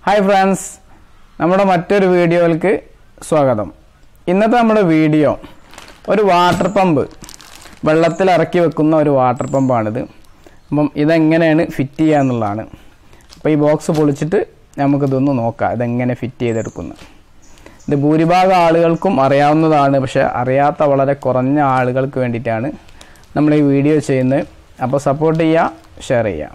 hi friends നമ്മുടെ മറ്റൊരു വീഡിയോയിലേക്ക് സ്വാഗതം ഇന്നത്തെ നമ്മുടെ വീഡിയോ ഒരു വാട്ടർ പമ്പ് വെള്ളത്തിൽ ഇറക്കി വെക്കുന്ന ഒരു വാട്ടർ പമ്പാണിത് അപ്പം ഇതെങ്ങനെയാണ് ഫിറ്റ് ചെയ്യുക എന്നുള്ളതാണ് അപ്പോൾ ഈ ബോക്സ് പൊളിച്ചിട്ട് നമുക്കിതൊന്ന് നോക്കാം ഇതെങ്ങനെ ഫിറ്റ് ചെയ്തെടുക്കുന്നത് ഇത് ഭൂരിഭാഗം ആളുകൾക്കും അറിയാവുന്നതാണ് പക്ഷെ അറിയാത്ത വളരെ കുറഞ്ഞ ആളുകൾക്ക് വേണ്ടിയിട്ടാണ് നമ്മൾ ഈ വീഡിയോ ചെയ്യുന്നത് അപ്പോൾ സപ്പോർട്ട് ചെയ്യുക ഷെയർ ചെയ്യുക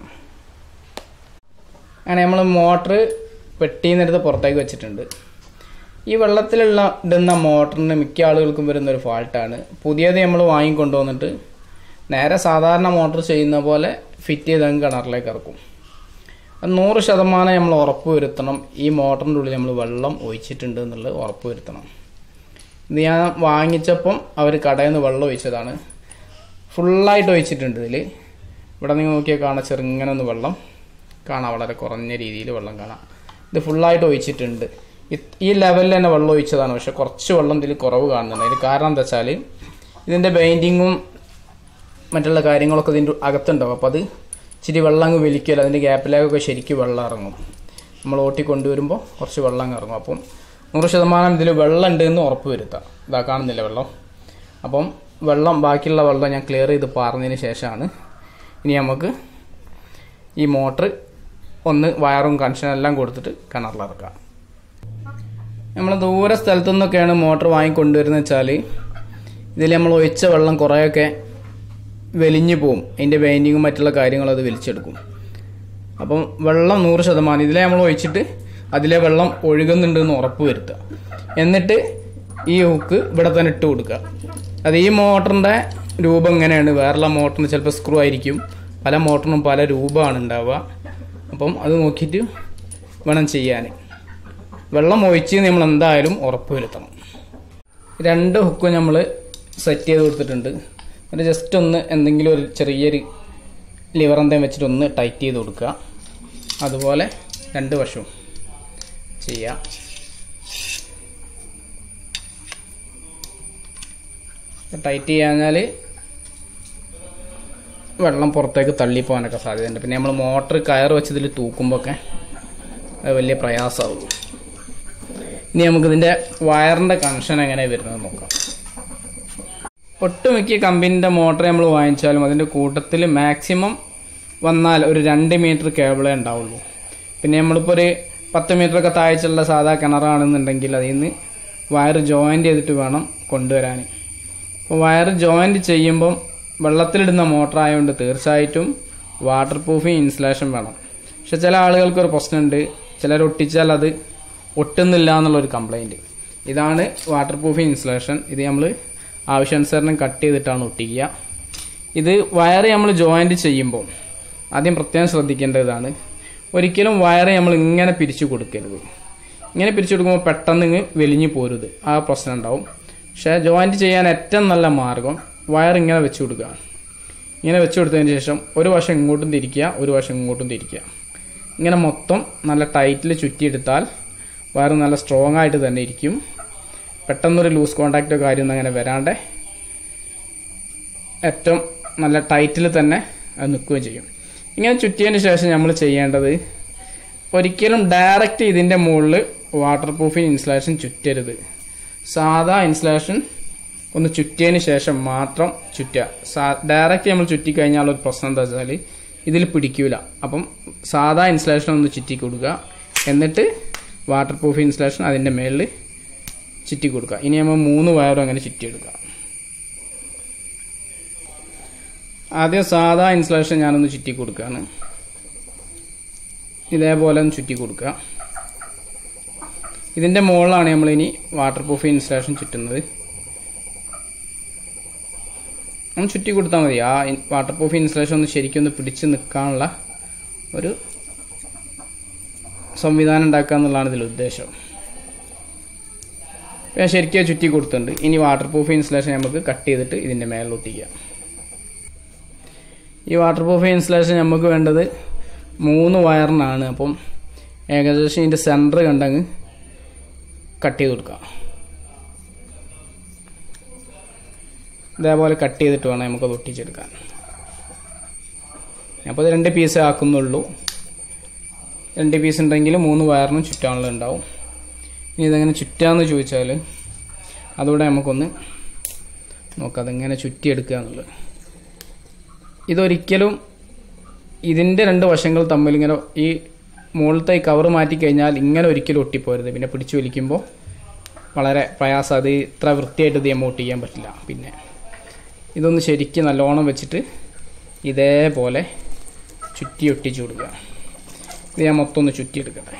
അങ്ങനെ നമ്മൾ മോട്ടർ പെട്ടിന്നെടുത്ത് പുറത്തേക്ക് വെച്ചിട്ടുണ്ട് ഈ വെള്ളത്തിലുള്ള ഇടുന്ന മോട്ടറിന് മിക്ക ആളുകൾക്കും വരുന്ന ഒരു ഫാൾട്ടാണ് പുതിയത് നമ്മൾ വാങ്ങിക്കൊണ്ടുവന്നിട്ട് നേരെ സാധാരണ മോട്ടർ ചെയ്യുന്ന പോലെ ഫിറ്റ് ചെയ്ത് അങ്ങ് കിണറിലേക്ക് ഇറക്കും അത് നൂറ് ശതമാനം നമ്മൾ ഉറപ്പ് വരുത്തണം ഈ മോട്ടറിൻ്റെ ഉള്ളിൽ നമ്മൾ വെള്ളം ഒഴിച്ചിട്ടുണ്ട് എന്നുള്ളത് ഉറപ്പ് വരുത്തണം ഇത് ഞാൻ വാങ്ങിച്ചപ്പം അവർ കടയിൽ നിന്ന് വെള്ളം ഒഴിച്ചതാണ് ഫുള്ളായിട്ട് ഒഴിച്ചിട്ടുണ്ട് ഇതിൽ ഇവിടെ നിങ്ങൾ നോക്കിയാൽ കാണാം ചെറുങ്ങനെ ഒന്ന് വെള്ളം കാണാം വളരെ കുറഞ്ഞ രീതിയിൽ വെള്ളം കാണാം ഇത് ഫുള്ളായിട്ട് ഒഴിച്ചിട്ടുണ്ട് ഇത് ഈ ലെവലിൽ തന്നെ വെള്ളം ഒഴിച്ചതാണ് പക്ഷെ കുറച്ച് വെള്ളം ഇതിൽ കുറവ് കാണുന്നുണ്ട് അതിന് കാരണം എന്താ വെച്ചാൽ ഇതിൻ്റെ ബെയിൻറ്റിങ്ങും മറ്റുള്ള കാര്യങ്ങളൊക്കെ ഇതിൻ്റെ അകത്തുണ്ടാവും അപ്പോൾ അത് ഇച്ചിരി വെള്ളം അങ്ങ് വലിക്കില്ല അതിൻ്റെ ഗ്യാപ്പിലേക്കൊക്കെ ശരിക്കും വെള്ളം ഇറങ്ങും നമ്മൾ ഓട്ടി കൊണ്ടുവരുമ്പോൾ കുറച്ച് വെള്ളം അങ്ങ് ഇറങ്ങും അപ്പം നൂറ് ശതമാനം ഇതിൽ വെള്ളം ഉണ്ട് എന്ന് ഉറപ്പ് വരുത്താം ഇതാ കാണുന്നില്ല വെള്ളം അപ്പം വെള്ളം ബാക്കിയുള്ള വെള്ളം ഞാൻ ക്ലിയർ ചെയ്ത് പാർന്നതിന് ശേഷമാണ് ഇനി നമുക്ക് ഈ മോട്ടർ ഒന്ന് വയറും കണക്ഷനും എല്ലാം കൊടുത്തിട്ട് കിണറിലിറക്കാം നമ്മൾ ദൂരെ സ്ഥലത്തു നിന്നൊക്കെയാണ് മോട്ടർ വാങ്ങിക്കൊണ്ടുവരുന്നത് വെച്ചാൽ ഇതിൽ നമ്മൾ ഒഴിച്ച വെള്ളം കുറേയൊക്കെ വലിഞ്ഞു പോവും അതിൻ്റെ ബൈൻഡിങ്ങും മറ്റുള്ള കാര്യങ്ങളും അത് വലിച്ചെടുക്കും അപ്പം വെള്ളം നൂറ് ശതമാനം ഇതിലെ നമ്മൾ ഒഴിച്ചിട്ട് അതിലെ വെള്ളം ഒഴുകുന്നുണ്ട് എന്ന് ഉറപ്പ് വരുത്തുക എന്നിട്ട് ഈ ഹുക്ക് ഇവിടെ തന്നെ ഇട്ട് കൊടുക്കുക അത് ഈ മോട്ടറിൻ്റെ രൂപം ഇങ്ങനെയാണ് വേറെയുള്ള മോട്ടറിന് ചിലപ്പോൾ സ്ക്രൂ ആയിരിക്കും പല മോട്ടറിനും പല രൂപമാണ് ഉണ്ടാവുക അപ്പം അത് നോക്കിയിട്ട് വേണം ചെയ്യാൻ വെള്ളം ഒഴിച്ച് നമ്മൾ എന്തായാലും ഉറപ്പ് വരുത്തണം രണ്ട് ഹുക്കും നമ്മൾ സെറ്റ് ചെയ്ത് കൊടുത്തിട്ടുണ്ട് എന്നിട്ട് ജസ്റ്റ് ഒന്ന് എന്തെങ്കിലും ഒരു ചെറിയൊരു ലിവർ എന്തെങ്കിലും വെച്ചിട്ട് ഒന്ന് ടൈറ്റ് ചെയ്ത് കൊടുക്കുക അതുപോലെ രണ്ട് വശവും ചെയ്യാം ടൈറ്റ് ചെയ്യാഞ്ഞാൽ വെള്ളം പുറത്തേക്ക് തള്ളിപ്പോകാനൊക്കെ സാധ്യതയുണ്ട് പിന്നെ നമ്മൾ മോട്ടർ കയർ വെച്ച് ഇതിൽ തൂക്കുമ്പോഴൊക്കെ അത് വലിയ പ്രയാസമാവും ഇനി നമുക്കിതിൻ്റെ വയറിൻ്റെ കണക്ഷൻ എങ്ങനെ വരുന്നത് നോക്കാം ഒട്ടുമിക്ക കമ്പനീൻ്റെ മോട്ടർ നമ്മൾ വാങ്ങിച്ചാലും അതിൻ്റെ കൂട്ടത്തിൽ മാക്സിമം വന്നാൽ ഒരു രണ്ട് മീറ്റർ കേബിളേ ഉണ്ടാവുള്ളൂ പിന്നെ നമ്മളിപ്പോൾ ഒരു പത്ത് മീറ്ററൊക്കെ താഴ്ചയുള്ള സാധാ കിണറാണെന്നുണ്ടെങ്കിൽ അതിൽ നിന്ന് വയർ ജോയിൻ്റ് ചെയ്തിട്ട് വേണം കൊണ്ടുവരാൻ അപ്പോൾ വയർ ജോയിൻ്റ് ചെയ്യുമ്പം വെള്ളത്തിലിടുന്ന മോട്ടർ ആയതുകൊണ്ട് തീർച്ചയായിട്ടും വാട്ടർ പ്രൂഫിങ് ഇൻസുലേഷൻ വേണം പക്ഷെ ചില ആളുകൾക്കൊരു പ്രശ്നമുണ്ട് ചിലർ ഒട്ടിച്ചാൽ അത് ഒട്ടുന്നില്ല എന്നുള്ളൊരു കംപ്ലൈൻറ്റ് ഇതാണ് വാട്ടർ പ്രൂഫിങ് ഇൻസുലേഷൻ ഇത് നമ്മൾ ആവശ്യാനുസരണം കട്ട് ചെയ്തിട്ടാണ് ഒട്ടിക്കുക ഇത് വയർ നമ്മൾ ജോയിൻറ്റ് ചെയ്യുമ്പോൾ ആദ്യം പ്രത്യേകം ശ്രദ്ധിക്കേണ്ടതാണ് ഒരിക്കലും വയർ നമ്മൾ ഇങ്ങനെ പിരിച്ചു കൊടുക്കരുത് ഇങ്ങനെ പിരിച്ചു കൊടുക്കുമ്പോൾ പെട്ടെന്ന് ഇങ്ങ് വലിഞ്ഞു പോരുത് ആ പ്രശ്നം ഉണ്ടാവും പക്ഷേ ജോയിൻറ്റ് ചെയ്യാൻ ഏറ്റവും നല്ല മാർഗം വയർ ഇങ്ങനെ വെച്ച് കൊടുക്കുക ഇങ്ങനെ വെച്ച് കൊടുത്തതിന് ശേഷം ഒരു വശം ഇങ്ങോട്ടും തിരിക്കുക ഒരു വശം ഇങ്ങോട്ടും തിരിക്കുക ഇങ്ങനെ മൊത്തം നല്ല ടൈറ്റിൽ ചുറ്റിയെടുത്താൽ വയർ നല്ല സ്ട്രോങ് ആയിട്ട് തന്നെ ഇരിക്കും പെട്ടെന്നൊരു ലൂസ് കോണ്ടാക്റ്റോ കാര്യമൊന്നും അങ്ങനെ വരാണ്ട് ഏറ്റവും നല്ല ടൈറ്റിൽ തന്നെ അത് നിൽക്കുകയും ചെയ്യും ഇങ്ങനെ ചുറ്റിയതിന് ശേഷം നമ്മൾ ചെയ്യേണ്ടത് ഒരിക്കലും ഡയറക്റ്റ് ഇതിൻ്റെ മുകളിൽ വാട്ടർ പ്രൂഫിങ് ഇൻസുലേഷൻ ചുറ്റരുത് സാധാ ഇൻസുലേഷൻ ഒന്ന് ചുറ്റിയതിന് ശേഷം മാത്രം ചുറ്റുക സാ ഡയറക്റ്റ് നമ്മൾ ചുറ്റിക്കഴിഞ്ഞാൽ ഒരു പ്രശ്നം എന്താ വെച്ചാൽ ഇതിൽ പിടിക്കൂല അപ്പം സാധാ ഇൻസുലേഷൻ ഒന്ന് ചുറ്റി കൊടുക്കുക എന്നിട്ട് വാട്ടർ പ്രൂഫ് ഇൻസുലേഷൻ അതിൻ്റെ മേളിൽ ചുറ്റി കൊടുക്കുക ഇനി നമ്മൾ മൂന്ന് വയറും അങ്ങനെ ചുറ്റിയെടുക്കുക ആദ്യം സാധാ ഇൻസുലേഷൻ ഞാനൊന്ന് ചുറ്റി കൊടുക്കുകയാണ് ഇതേപോലെ ഒന്ന് ചുറ്റി കൊടുക്കുക ഇതിൻ്റെ മുകളിലാണ് നമ്മളിനി വാട്ടർ പ്രൂഫ് ഇൻസുലേഷൻ ചുറ്റുന്നത് ഒന്ന് ചുറ്റി കൊടുത്താൽ മതി ആ വാട്ടർ പ്രൂഫ് ഇൻസുലേഷൻ ഒന്ന് ശരിക്കും ഒന്ന് പിടിച്ച് നിൽക്കാനുള്ള ഒരു സംവിധാനം ഉണ്ടാക്കുക എന്നുള്ളതാണ് ഇതിൽ ഉദ്ദേശം ഞാൻ ശരിക്കും ചുറ്റി കൊടുത്തിട്ടുണ്ട് ഇനി വാട്ടർ പ്രൂഫ് ഇൻസുലേഷൻ നമുക്ക് കട്ട് ചെയ്തിട്ട് ഇതിൻ്റെ മേളിലൊട്ടിക്കുക ഈ വാട്ടർ പ്രൂഫ് ഇൻസുലേഷൻ നമുക്ക് വേണ്ടത് മൂന്ന് വയറിനാണ് അപ്പം ഏകദേശം ഇതിൻ്റെ സെൻറ്റർ കണ്ടങ്ങ് കട്ട് ചെയ്ത് കൊടുക്കുക ഇതേപോലെ കട്ട് ചെയ്തിട്ട് വേണം നമുക്കത് ഒട്ടിച്ചെടുക്കാൻ അപ്പോൾ ഇത് രണ്ട് പീസ് ആക്കുന്നുള്ളൂ രണ്ട് പീസ് ഉണ്ടെങ്കിൽ മൂന്ന് വയറിനും ചുറ്റാനുള്ള ഉണ്ടാവും ഇനി ഇതെങ്ങനെ ചുറ്റാന്ന് ചോദിച്ചാൽ അതുകൂടെ നമുക്കൊന്ന് നോക്കാം അതെങ്ങനെ ചുറ്റിയെടുക്കുക എന്നുള്ളത് ഇതൊരിക്കലും ഇതിൻ്റെ രണ്ട് വശങ്ങൾ തമ്മിൽ ഇങ്ങനെ ഈ മുകളിലത്തെ ഈ കവർ മാറ്റി കഴിഞ്ഞാൽ ഇങ്ങനെ ഒരിക്കലും ഒട്ടിപ്പോരുത് പിന്നെ പിടിച്ചു വലിക്കുമ്പോൾ വളരെ പ്രയാസം അത് ഇത്ര വൃത്തിയായിട്ട് ഇത് എമൗട്ട് ചെയ്യാൻ പറ്റില്ല പിന്നെ ഇതൊന്ന് ശരിക്കും നല്ലോണം വെച്ചിട്ട് ഇതേപോലെ ചുറ്റി ഒട്ടിച്ചു കൊടുക്കുക ഇത് ഞാൻ മൊത്തം ഒന്ന് ചുറ്റിയെടുക്കട്ടെ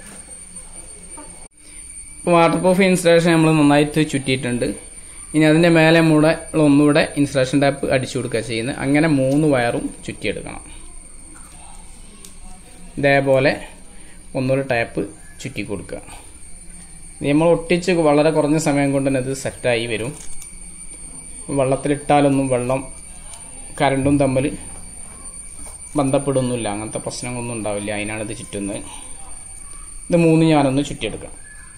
വാട്ടർ പ്രൂഫ് ഇൻസ്റ്റലേഷൻ നമ്മൾ നന്നായിട്ട് ചുറ്റിയിട്ടുണ്ട് ഇനി അതിൻ്റെ മേലെ മൂടെ ഉള്ള ഒന്നുകൂടെ ഇൻസ്റ്റലേഷൻ ടാപ്പ് അടിച്ചു കൊടുക്കുക ചെയ്യുന്നത് അങ്ങനെ മൂന്ന് വയറും ചുറ്റിയെടുക്കണം ഇതേപോലെ ഒന്നുകൂടെ ടാപ്പ് ചുറ്റി കൊടുക്കുക ഇത് നമ്മൾ ഒട്ടിച്ച് വളരെ കുറഞ്ഞ സമയം കൊണ്ട് തന്നെ ഇത് സെറ്റായി വരും വെള്ളത്തിലിട്ടാലൊന്നും വെള്ളം കരണ്ടും തമ്മിൽ ബന്ധപ്പെടുന്നില്ല അങ്ങനത്തെ പ്രശ്നങ്ങളൊന്നും ഉണ്ടാവില്ല അതിനാണ് ഇത് ചുറ്റുന്നത് ഇത് മൂന്ന് ഞാനൊന്ന് ചുറ്റിയെടുക്കാം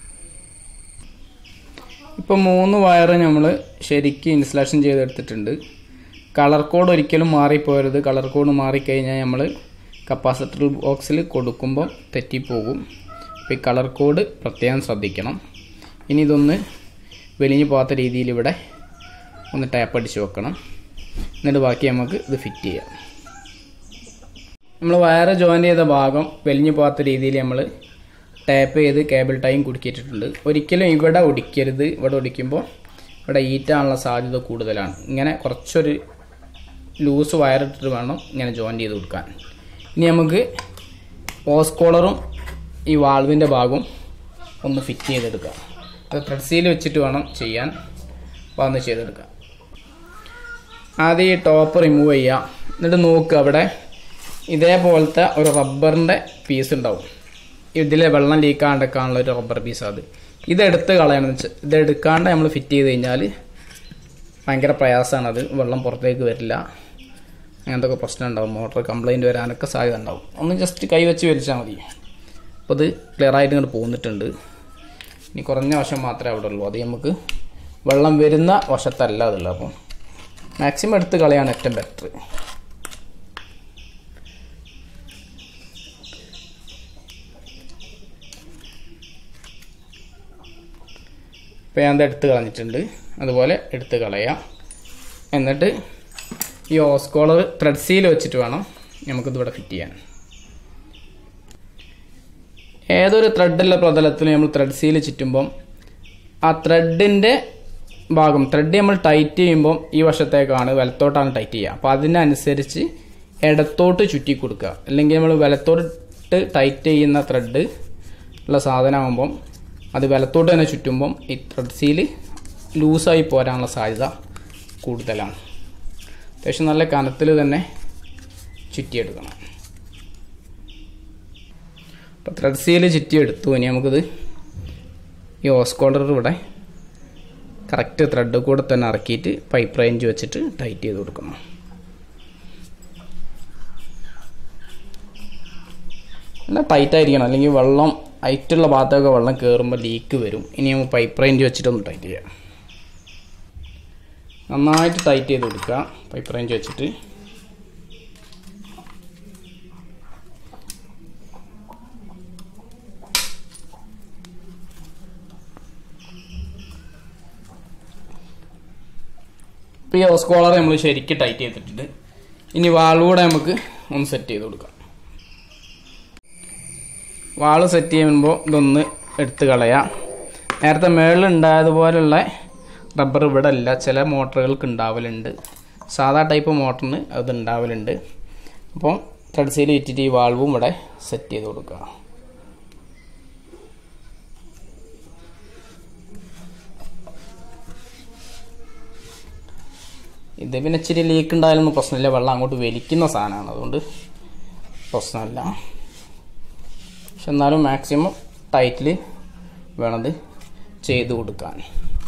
ഇപ്പം മൂന്ന് വയറ് നമ്മൾ ശരിക്കും ഇൻസ്റ്റലേഷൻ ചെയ്തെടുത്തിട്ടുണ്ട് കളർ കോഡ് ഒരിക്കലും മാറിപ്പോരുത് കളർ കോഡ് മാറിക്കഴിഞ്ഞാൽ നമ്മൾ കപ്പാസിറ്റർ ബോക്സിൽ കൊടുക്കുമ്പോൾ തെറ്റിപ്പോകും അപ്പോൾ ഈ കളർ കോഡ് പ്രത്യേകം ശ്രദ്ധിക്കണം ഇനി ഇതൊന്ന് വെലിഞ്ഞു പോകാത്ത രീതിയിൽ ഇവിടെ ഒന്ന് ടാപ്പ് അടിച്ച് വെക്കണം എന്നിട്ട് ബാക്കി നമുക്ക് ഇത് ഫിറ്റ് ചെയ്യാം നമ്മൾ വയറ് ജോയിൻ ചെയ്ത ഭാഗം വെലിഞ്ഞു പോകാത്ത രീതിയിൽ നമ്മൾ ടാപ്പ് ചെയ്ത് കേബിൾ ടൈം കുടുക്കിയിട്ടുണ്ട് ഒരിക്കലും ഇവിടെ ഒടിക്കരുത് ഇവിടെ ഒടിക്കുമ്പോൾ ഇവിടെ ഈറ്റാനുള്ള സാധ്യത കൂടുതലാണ് ഇങ്ങനെ കുറച്ചൊരു ലൂസ് വയറിട്ടിട്ട് വേണം ഇങ്ങനെ ജോയിൻ ചെയ്ത് കൊടുക്കാൻ ഇനി നമുക്ക് ഓസ് കോളറും ഈ വാൾവിൻ്റെ ഭാഗവും ഒന്ന് ഫിറ്റ് ചെയ്തെടുക്കാം അത് ത്രെഡ് സീൽ വെച്ചിട്ട് വേണം ചെയ്യാൻ വന്ന് ചെയ്തെടുക്കാം ആദ്യം ഈ ടോപ്പ് റിമൂവ് ചെയ്യുക എന്നിട്ട് നോക്കുക അവിടെ ഇതേപോലത്തെ ഒരു റബ്ബറിൻ്റെ പീസ് ഉണ്ടാവും ഇതിലെ വെള്ളം ലീക്കാണ്ടൊക്കെയാണുള്ള ഒരു റബ്ബർ പീസ് അത് ഇതെടുത്ത് കളയണം വെച്ചാൽ ഇതെടുക്കാണ്ട് നമ്മൾ ഫിറ്റ് ചെയ്ത് കഴിഞ്ഞാൽ ഭയങ്കര പ്രയാസമാണ് അത് വെള്ളം പുറത്തേക്ക് വരില്ല അങ്ങനത്തെ ഒക്കെ പ്രശ്നം ഉണ്ടാവും മോട്ടോർ കംപ്ലൈൻറ്റ് വരാനൊക്കെ സാധ്യത ഉണ്ടാവും ഒന്ന് ജസ്റ്റ് കൈ വെച്ച് വലിച്ചാൽ മതി അപ്പോൾ ഇത് ക്ലിയർ ആയിട്ട് ഇങ്ങോട്ട് പോന്നിട്ടുണ്ട് ഇനി കുറഞ്ഞ വശം മാത്രമേ അവിടെ ഉള്ളൂ അത് നമുക്ക് വെള്ളം വരുന്ന വശത്തല്ല അതുള്ളത് അപ്പം മാക്സിമം എടുത്ത് കളയാണ് ഏറ്റവും ബെറ്റർ ഇപ്പോൾ ഞാൻ എടുത്ത് കളഞ്ഞിട്ടുണ്ട് അതുപോലെ എടുത്ത് കളയാം എന്നിട്ട് ഈ ഓസ്കോളർ ത്രെഡ് സീൽ വെച്ചിട്ട് വേണം നമുക്കിതിവിടെ ഫിറ്റ് ചെയ്യാൻ ഏതൊരു ത്രെഡുള്ള പ്രതലത്തിൽ നമ്മൾ ത്രെഡ് സീൽ ചുറ്റുമ്പം ആ ത്രെഡിൻ്റെ ഭാഗം ത്രെഡ് നമ്മൾ ടൈറ്റ് ചെയ്യുമ്പം ഈ വശത്തേക്കാണ് വലത്തോട്ടാണ് ടൈറ്റ് ചെയ്യുക അപ്പോൾ അതിനനുസരിച്ച് ഇടത്തോട്ട് ചുറ്റി കൊടുക്കുക അല്ലെങ്കിൽ നമ്മൾ വലത്തോട്ട് ടൈറ്റ് ചെയ്യുന്ന ത്രെഡ് ഉള്ള സാധനമാകുമ്പം അത് വലത്തോട്ട് തന്നെ ചുറ്റുമ്പം ഈ ത്രെഡ് സീൽ ലൂസായി പോരാനുള്ള സാധ്യത കൂടുതലാണ് അത്യാവശ്യം നല്ല കനത്തിൽ തന്നെ ചുറ്റിയെടുക്കണം അപ്പോൾ ത്രെഡ് സീൽ ചുറ്റിയെടുത്തു ഇനി നമുക്കിത് ഈ ഓസ്കോളർ ഇവിടെ കറക്റ്റ് ത്രെഡ് കൂടെ തന്നെ ഇറക്കിയിട്ട് പൈപ്പ് റേഞ്ച് വെച്ചിട്ട് ടൈറ്റ് ചെയ്ത് കൊടുക്കണം നല്ല ടൈറ്റ് ആയിരിക്കണം അല്ലെങ്കിൽ വെള്ളം ഹൈറ്റുള്ള ഭാഗത്തൊക്കെ വെള്ളം കയറുമ്പോൾ ലീക്ക് വരും ഇനി നമ്മൾ പൈപ്പ് റേഞ്ച് വെച്ചിട്ടൊന്ന് ടൈറ്റ് ചെയ്യാം നന്നായിട്ട് ടൈറ്റ് ചെയ്ത് കൊടുക്കുക പൈപ്പ് റേഞ്ച് വെച്ചിട്ട് ഇപ്പോൾ ഈ ഓസ്കോളർ നമ്മൾ ശരിക്കും ടൈറ്റ് ചെയ്തിട്ടുണ്ട് ഇനി വാളുകൂടെ നമുക്ക് ഒന്ന് സെറ്റ് ചെയ്ത് കൊടുക്കാം വാള് സെറ്റ് ചെയ്യുമ്പോൾ ഇതൊന്ന് എടുത്ത് കളയാം നേരത്തെ മേളിൽ ഉണ്ടായതുപോലുള്ള റബ്ബർ ഇവിടെ ഇല്ല ചില മോട്ടറുകൾക്ക് ഉണ്ടാവലുണ്ട് സാധാ ടൈപ്പ് മോട്ടറിന് അത് ഉണ്ടാവലുണ്ട് അപ്പോൾ ത്രെഡ് സീൽ ഇട്ടിട്ട് ഈ വാൾവും ഇവിടെ സെറ്റ് ചെയ്ത് കൊടുക്കുക ഇത് പിന്നെ ഇച്ചിരി ലീക്ക് ഉണ്ടായാലൊന്നും പ്രശ്നമില്ല വെള്ളം അങ്ങോട്ട് വലിക്കുന്ന സാധനമാണ് അതുകൊണ്ട് പ്രശ്നമില്ല പക്ഷെ എന്നാലും മാക്സിമം ടൈറ്റിൽ വേണത് ചെയ്ത് കൊടുക്കാൻ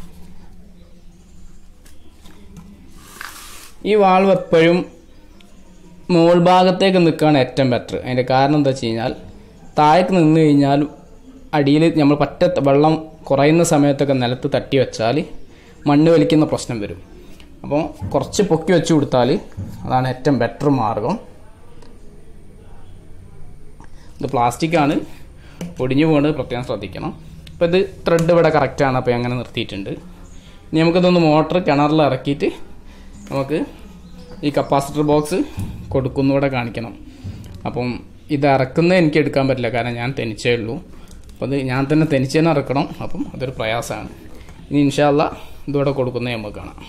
ഈ വാൾവ് എപ്പോഴും മുകൾ ഭാഗത്തേക്ക് നിൽക്കുകയാണ് ഏറ്റവും ബെറ്റർ അതിൻ്റെ കാരണം എന്താ വെച്ച് കഴിഞ്ഞാൽ താഴേക്ക് നിന്ന് കഴിഞ്ഞാൽ അടിയിൽ നമ്മൾ പറ്റ വെള്ളം കുറയുന്ന സമയത്തൊക്കെ നിലത്ത് തട്ടി വെച്ചാൽ മണ്ണ് വലിക്കുന്ന പ്രശ്നം വരും അപ്പോൾ കുറച്ച് പൊക്കി വെച്ച് കൊടുത്താൽ അതാണ് ഏറ്റവും ബെറ്റർ മാർഗം ഇത് പ്ലാസ്റ്റിക് ആണ് പൊടിഞ്ഞു പോകുന്നത് പ്രത്യേകം ശ്രദ്ധിക്കണം അപ്പോൾ ഇത് ത്രെഡ് ഇവിടെ കറക്റ്റാണ് അപ്പോൾ അങ്ങനെ നിർത്തിയിട്ടുണ്ട് ഇനി നമുക്കിതൊന്ന് മോട്ടർ കിണറിൽ ഇറക്കിയിട്ട് നമുക്ക് ഈ കപ്പാസിറ്റർ ബോക്സ് കൊടുക്കുന്നൂടെ കാണിക്കണം അപ്പം ഇത് ഇറക്കുന്നത് എനിക്ക് എടുക്കാൻ പറ്റില്ല കാരണം ഞാൻ തനിച്ചേ ഉള്ളൂ അപ്പോൾ അത് ഞാൻ തന്നെ തനിച്ച് തന്നെ ഇറക്കണം അപ്പം അതൊരു പ്രയാസമാണ് ഇനി ഇൻഷാല്ല ഇതോടെ കൊടുക്കുന്നത് നമുക്ക് കാണാം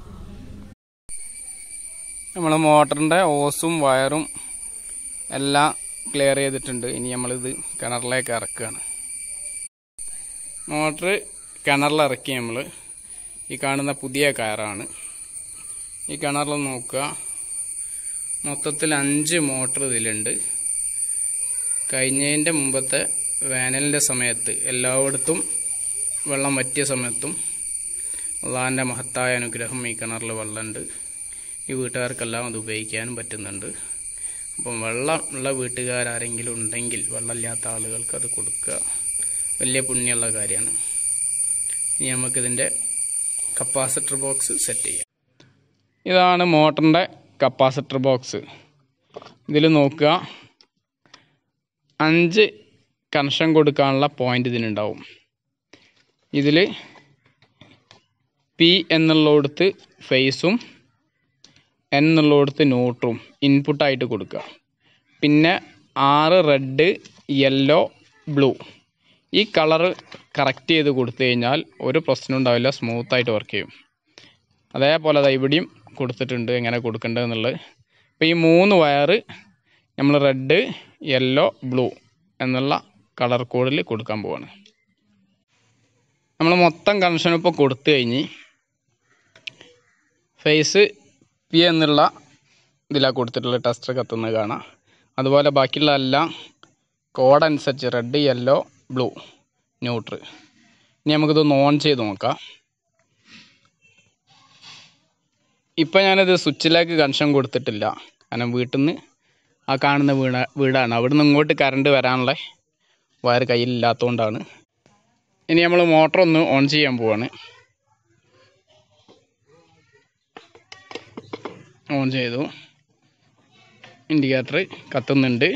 നമ്മൾ മോട്ടറിൻ്റെ ഓസും വയറും എല്ലാം ക്ലിയർ ചെയ്തിട്ടുണ്ട് ഇനി നമ്മളിത് കിണറിലേക്ക് ഇറക്കുകയാണ് മോട്ടർ കിണറിലിറക്കി നമ്മൾ ഈ കാണുന്ന പുതിയ കയറാണ് ഈ കിണറിൽ നോക്കുക മൊത്തത്തിൽ അഞ്ച് മോട്ടർ ഇതിലുണ്ട് കഴിഞ്ഞതിൻ്റെ മുമ്പത്തെ വേനലിൻ്റെ സമയത്ത് എല്ലായിടത്തും വെള്ളം വറ്റിയ സമയത്തും അള്ളാഹിൻ്റെ മഹത്തായ അനുഗ്രഹം ഈ കിണറിൽ വെള്ളമുണ്ട് ഈ വീട്ടുകാർക്കെല്ലാം അത് ഉപയോഗിക്കാനും പറ്റുന്നുണ്ട് അപ്പം വെള്ളം ഉള്ള വീട്ടുകാരാരെങ്കിലും ഉണ്ടെങ്കിൽ വെള്ളമില്ലാത്ത ആളുകൾക്ക് അത് കൊടുക്കുക വലിയ പുണ്യമുള്ള കാര്യമാണ് ഇനി നമുക്കിതിൻ്റെ കപ്പാസിറ്റർ ബോക്സ് സെറ്റ് ചെയ്യാം ഇതാണ് മോട്ടറിൻ്റെ കപ്പാസിറ്റർ ബോക്സ് ഇതിൽ നോക്കുക അഞ്ച് കണക്ഷൻ കൊടുക്കാനുള്ള പോയിന്റ് ഇതിനുണ്ടാവും ഇതിൽ പി എന്നുള്ളിടത്ത് ഫേസും എൻ എന്നുള്ളിടത്ത് ന്യൂട്രും ഇൻപുട്ടായിട്ട് കൊടുക്കുക പിന്നെ ആറ് റെഡ് യെല്ലോ ബ്ലൂ ഈ കളറ് കറക്റ്റ് ചെയ്ത് കൊടുത്തു കഴിഞ്ഞാൽ ഒരു പ്രശ്നം ഉണ്ടാവില്ല സ്മൂത്തായിട്ട് വർക്ക് ചെയ്യും അതേപോലെ അതാ ഇവിടെയും കൊടുത്തിട്ടുണ്ട് എങ്ങനെ കൊടുക്കേണ്ടത് എന്നുള്ളത് അപ്പോൾ ഈ മൂന്ന് വയറ് നമ്മൾ റെഡ് യെല്ലോ ബ്ലൂ എന്നുള്ള കളർ കോഡിൽ കൊടുക്കാൻ പോവാണ് നമ്മൾ മൊത്തം കണക്ഷൻ ഇപ്പോൾ കൊടുത്തു കഴിഞ്ഞ് ഫേസ് പി എന്നുള്ള ഇതിലാണ് കൊടുത്തിട്ടുള്ള ടെസ്റ്റർ കത്തുന്നത് കാണാം അതുപോലെ ബാക്കിയുള്ള എല്ലാം കോഡ് അനുസരിച്ച് റെഡ് യെല്ലോ ബ്ലൂ ന്യൂട്ര് ഇനി നമുക്കിതൊന്ന് ഓൺ ചെയ്ത് നോക്കാം ഇപ്പം ഞാനിത് സ്വിച്ചിലേക്ക് കണക്ഷൻ കൊടുത്തിട്ടില്ല കാരണം വീട്ടിൽ നിന്ന് ആ കാണുന്ന വീട വീടാണ് അവിടുന്ന് ഇങ്ങോട്ട് കറണ്ട് വരാനുള്ള വയർ കയ്യിലില്ലാത്തതുകൊണ്ടാണ് ഇനി നമ്മൾ മോട്ടർ ഒന്ന് ഓൺ ചെയ്യാൻ പോവാണ് ഓൺ ചെയ്തു ഇൻഡിക്കേറ്റർ കത്തുന്നുണ്ട്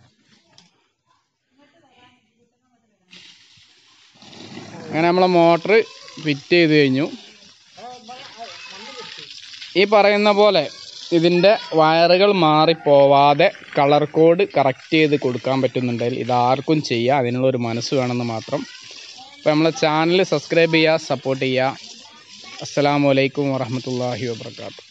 അങ്ങനെ നമ്മളെ മോട്ടർ ഫിറ്റ് ചെയ്ത് കഴിഞ്ഞു ഈ പറയുന്ന പോലെ ഇതിൻ്റെ വയറുകൾ മാറിപ്പോവാതെ കളർ കോഡ് കറക്റ്റ് ചെയ്ത് കൊടുക്കാൻ പറ്റുന്നുണ്ടെങ്കിൽ ഇതാർക്കും ചെയ്യാം അതിനുള്ള ഒരു മനസ്സ് വേണമെന്ന് മാത്രം അപ്പോൾ നമ്മളെ ചാനൽ സബ്സ്ക്രൈബ് ചെയ്യുക സപ്പോർട്ട് ചെയ്യുക അസ്സലാമു അലൈക്കും വറഹമത്തല്ലാഹി വാബർക്കാത്തു